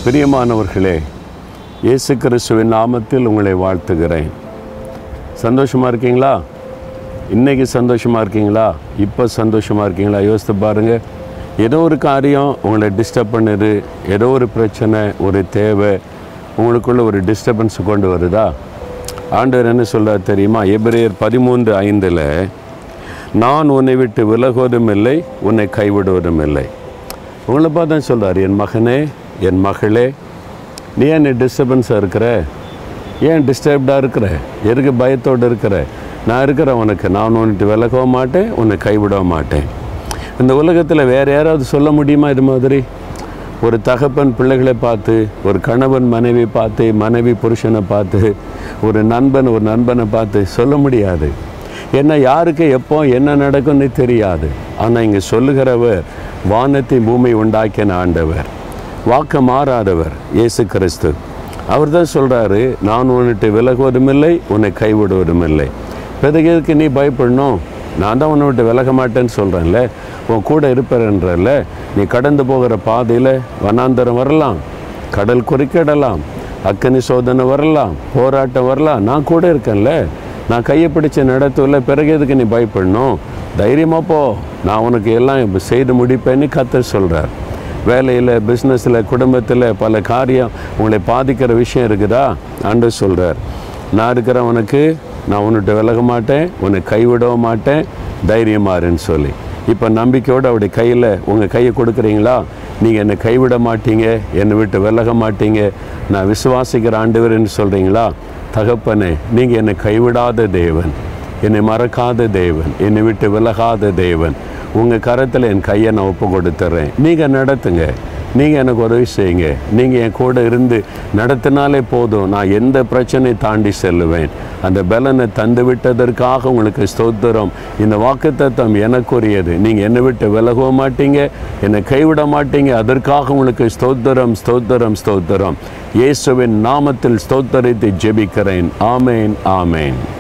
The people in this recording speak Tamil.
பிரியமானவர்களே இயேசு கிறிஸ்துவின் நாமத்தில் உங்களை வாழ்த்துகிறேன் சந்தோஷமாக இருக்கீங்களா இன்னைக்கு சந்தோஷமாக இருக்கீங்களா இப்போ சந்தோஷமாக இருக்கீங்களா யோசித்து பாருங்கள் ஏதோ ஒரு காரியம் உங்களை டிஸ்டர்ப் பண்ணுது ஏதோ ஒரு பிரச்சனை ஒரு தேவை உங்களுக்குள்ள ஒரு டிஸ்டர்பன்ஸ் கொண்டு வருதா ஆண்டவர் என்ன சொல்றார் தெரியுமா எபிரேயர் பதிமூன்று ஐந்தில் நான் உன்னை விட்டு விலகுவதும் இல்லை உன்னை கைவிடுவதும் இல்லை உங்களை பார்த்து தான் சொல்கிறார் என் மகனே என் மகளே நீ ஏன் நீ டிஸ்டர்பன்ஸாக இருக்கிற ஏன் டிஸ்டர்ப்டாக இருக்கிற எதுக்கு பயத்தோடு இருக்கிற நான் இருக்கிறேன் உனக்கு நான் உன்னிட்டு விலகவும் மாட்டேன் உன்னை கைவிடவும் மாட்டேன் இந்த உலகத்தில் வேறு யாராவது சொல்ல முடியுமா இது மாதிரி ஒரு தகப்பன் பிள்ளைகளை பார்த்து ஒரு கணவன் மனைவி பார்த்து மனைவி புருஷனை பார்த்து ஒரு நண்பன் ஒரு நண்பனை பார்த்து சொல்ல முடியாது என்ன யாருக்கு எப்போ என்ன நடக்கும்னு தெரியாது ஆனால் இங்கே சொல்லுகிறவர் வானத்தை பூமி உண்டாக்கின ஆண்டவர் வாக்க மாறாதவர் இயேசு கிறிஸ்து அவர் தான் சொல்கிறாரு நான் உன்னிட்டு விலகுவதும் இல்லை உன்னை கைவிடுவதும் இல்லை பிறகு எதுக்கு நீ பயப்படணும் நான் தான் உன்னை விட்டு விலக மாட்டேன்னு சொல்கிறேன்ல உன் கூட இருப்பேன்றல நீ கடந்து போகிற பாதையில் வனாந்தரம் வரலாம் கடல் குறுக்கிடலாம் அக்கனி சோதனை வரலாம் போராட்டம் வரலாம் நான் கூட இருக்கேன்ல நான் கையை பிடிச்ச நடத்துல பிறகு எதுக்கு நீ பயப்படணும் தைரியமாக போ நான் உனக்கு எல்லாம் இப்ப செய்து முடிப்பேன்னு கத்த சொல்கிறார் வேலையில் பிஸ்னஸில் குடும்பத்தில் பல காரியம் உங்களை பாதிக்கிற விஷயம் இருக்குதா ஆண்டு சொல்கிறார் நான் இருக்கிறவனுக்கு நான் உன்னிட்ட விலக மாட்டேன் உன்னை கைவிடவும் மாட்டேன் தைரியமாறுன்னு சொல்லி இப்போ நம்பிக்கையோடு அவருடைய கையில் உங்கள் கையை கொடுக்குறீங்களா நீங்கள் என்னை கைவிட மாட்டீங்க என்னை விட்டு விலக மாட்டீங்க நான் விசுவாசிக்கிற ஆண்டவர்னு சொல்கிறீங்களா தகப்பனே நீங்கள் என்னை கைவிடாத தேவன் என்னை மறக்காத தேவன் என்னை விட்டு விலகாத தேவன் உங்கள் கரத்தில் என் கையை நான் ஒப்பு கொடுத்துட்றேன் நீங்கள் நடத்துங்க நீங்கள் எனக்கு உதவி செய்யுங்க நீங்கள் என் கூட இருந்து நடத்தினாலே போதும் நான் எந்த பிரச்சனை தாண்டி செல்லுவேன் அந்த பலனை தந்து விட்டதற்காக உங்களுக்கு ஸ்தோத்திரம் இந்த வாக்குத்தத்தம் எனக்குரியது நீங்கள் என்னை விட்டு விலகவும் மாட்டீங்க என்னை கைவிட மாட்டீங்க அதற்காக உங்களுக்கு ஸ்தோத்திரம் ஸ்தோத்திரம் ஸ்தோத்திரம் இயேசுவின் நாமத்தில் ஸ்தோத்தரித்து ஜெபிக்கிறேன் ஆமேன் ஆமேன்